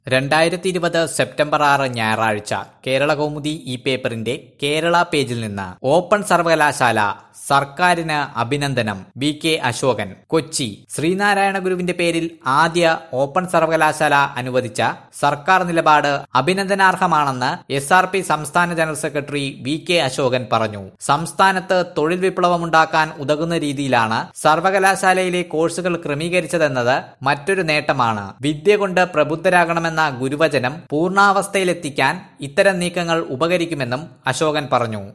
രണ്ടായിരത്തി ഇരുപത് സെപ്റ്റംബർ ആറ് ഞായറാഴ്ച കേരള കൗമുദി ഈ പേപ്പറിന്റെ കേരള പേജിൽ നിന്ന് ഓപ്പൺ സർവകലാശാല സർക്കാരിന് അഭിനന്ദനം വി കെ അശോകൻ കൊച്ചി ശ്രീനാരായണ ഗുരുവിന്റെ പേരിൽ ആദ്യ ഓപ്പൺ സർവകലാശാല അനുവദിച്ച സർക്കാർ നിലപാട് അഭിനന്ദനാർഹമാണെന്ന് എസ് ആർ പി സംസ്ഥാന general secretary V K Ashokan പറഞ്ഞു സംസ്ഥാനത്ത് തൊഴിൽ വിപ്ലവമുണ്ടാക്കാൻ ഉതകുന്ന രീതിയിലാണ് സർവകലാശാലയിലെ കോഴ്സുകൾ ക്രമീകരിച്ചതെന്നത് മറ്റൊരു നേട്ടമാണ് വിദ്യ കൊണ്ട് പ്രബുദ്ധരാകണമെന്ന ഗുരുവചനം പൂർണ്ണാവസ്ഥയിലെത്തിക്കാൻ ഇത്തരം നീക്കങ്ങൾ ഉപകരിക്കുമെന്നും അശോകൻ പറഞ്ഞു